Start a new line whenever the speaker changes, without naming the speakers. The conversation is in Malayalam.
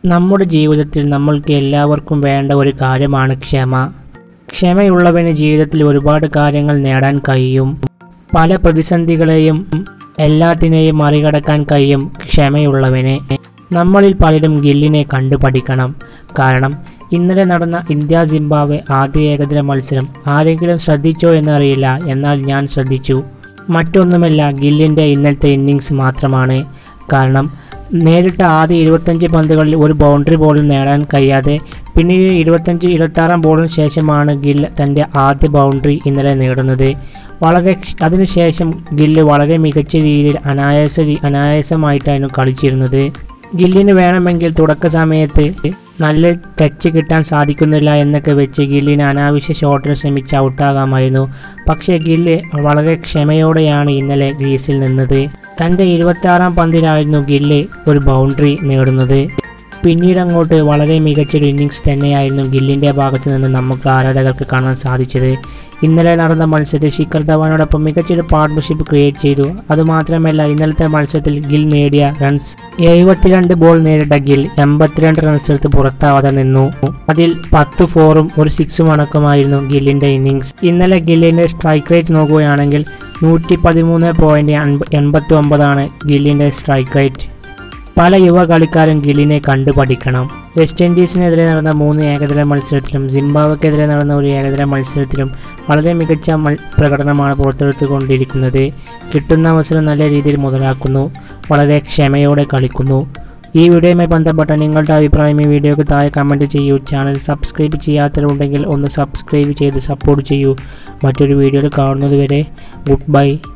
നമ്മുടെ ജീവിതത്തിൽ നമ്മൾക്ക് എല്ലാവർക്കും വേണ്ട ഒരു കാര്യമാണ് ക്ഷമ ക്ഷമയുള്ളവന് ജീവിതത്തിൽ ഒരുപാട് കാര്യങ്ങൾ നേടാൻ കഴിയും പല പ്രതിസന്ധികളെയും എല്ലാത്തിനെയും മറികടക്കാൻ കഴിയും ക്ഷമയുള്ളവനെ നമ്മളിൽ പലരും ഗില്ലിനെ കണ്ടു പഠിക്കണം കാരണം ഇന്നലെ നടന്ന ഇന്ത്യ സിംബാബ്വെ ആദ്യ ഏകദിന മത്സരം ആരെങ്കിലും ശ്രദ്ധിച്ചോ എന്നറിയില്ല എന്നാൽ ഞാൻ ശ്രദ്ധിച്ചു മറ്റൊന്നുമല്ല ഗില്ലിൻ്റെ ഇന്നലത്തെ ഇന്നിങ്സ് മാത്രമാണ് കാരണം നേരിട്ട ആദ്യ ഇരുപത്തഞ്ച് പന്തുകളിൽ ഒരു ബൗണ്ടറി ബോളും നേടാൻ കഴിയാതെ പിന്നീട് ഇരുപത്തഞ്ച് ഇരുപത്താറാം ബോളിന് ശേഷമാണ് ഗിൽ തൻ്റെ ആദ്യ ബൗണ്ടറി ഇന്നലെ നേടുന്നത് വളരെ ക്ഷ- അതിനുശേഷം ഗില്ല് വളരെ മികച്ച രീതിയിൽ അനായാസ രീ- അനായാസമായിട്ടായിരുന്നു കളിച്ചിരുന്നത് ഗില്ലിന് വേണമെങ്കിൽ തുടക്ക സമയത്ത് നല്ല ടച്ച് കിട്ടാൻ സാധിക്കുന്നില്ല എന്നൊക്കെ വെച്ച് ഗില്ലിന് അനാവശ്യ ഷോട്ടിന് ശ്രമിച്ച് ഔട്ടാകാമായിരുന്നു പക്ഷേ ഗില്ല് വളരെ ക്ഷമയോടെയാണ് ഇന്നലെ ഗ്രീസിൽ നിന്നത് തൻ്റെ ഇരുപത്താറാം പന്തിലായിരുന്നു ഗില്ല് ഒരു ബൗണ്ടറി നേടുന്നത് പിന്നീട് അങ്ങോട്ട് വളരെ മികച്ചൊരു ഇന്നിങ്സ് തന്നെയായിരുന്നു ഗില്ലിൻ്റെ ഭാഗത്തു നിന്ന് നമുക്ക് ആരാധകർക്ക് കാണാൻ സാധിച്ചത് ഇന്നലെ നടന്ന മത്സരത്തിൽ ശിഖർ ധവാനോടൊപ്പം മികച്ചൊരു പാർട്ട്ണർഷിപ്പ് ക്രിയേറ്റ് ചെയ്തു അതുമാത്രമല്ല ഇന്നലത്തെ മത്സരത്തിൽ ഗിൽ നേടിയ റൺസ് എഴുപത്തിരണ്ട് ബോൾ നേരിട്ട ഗിൽ എൺപത്തിരണ്ട് റൺസ് എടുത്ത് പുറത്താവാതെ നിന്നു അതിൽ പത്ത് ഫോറും ഒരു സിക്സും അടക്കമായിരുന്നു ഗില്ലിൻ്റെ ഇന്നിങ്സ് ഇന്നലെ ഗില്ലിൻ്റെ സ്ട്രൈക്ക് റേറ്റ് നോക്കുകയാണെങ്കിൽ നൂറ്റി പതിമൂന്ന് പോയിൻറ്റ് എൺപത്തി ഒമ്പതാണ് ഗില്ലിൻ്റെ സ്ട്രൈക്ക് റേറ്റ് പല യുവ കളിക്കാരും ഗില്ലിനെ കണ്ടു പഠിക്കണം വെസ്റ്റ് ഇൻഡീസിനെതിരെ നടന്ന മൂന്ന് ഏകദിന മത്സരത്തിലും സിംബാബ്വെക്കെതിരെ നടന്ന ഒരു ഏകദിന മത്സരത്തിലും വളരെ മികച്ച മൽ പ്രകടനമാണ് പുറത്തെടുത്തുകൊണ്ടിരിക്കുന്നത് കിട്ടുന്ന അവസരം നല്ല രീതിയിൽ മുതലാക്കുന്നു വളരെ ക്ഷമയോടെ കളിക്കുന്നു ഈ വീഡിയോയുമായി ബന്ധപ്പെട്ട നിങ്ങളുടെ അഭിപ്രായം ഈ വീഡിയോക്ക് താഴെ കമൻറ്റ് ചെയ്യൂ ചാനൽ സബ്സ്ക്രൈബ് ചെയ്യാത്തവരുണ്ടെങ്കിൽ ഒന്ന് സബ്സ്ക്രൈബ് ചെയ്ത് സപ്പോർട്ട് ചെയ്യൂ മറ്റൊരു വീഡിയോയിൽ കാണുന്നതുവരെ ഗുഡ് ബൈ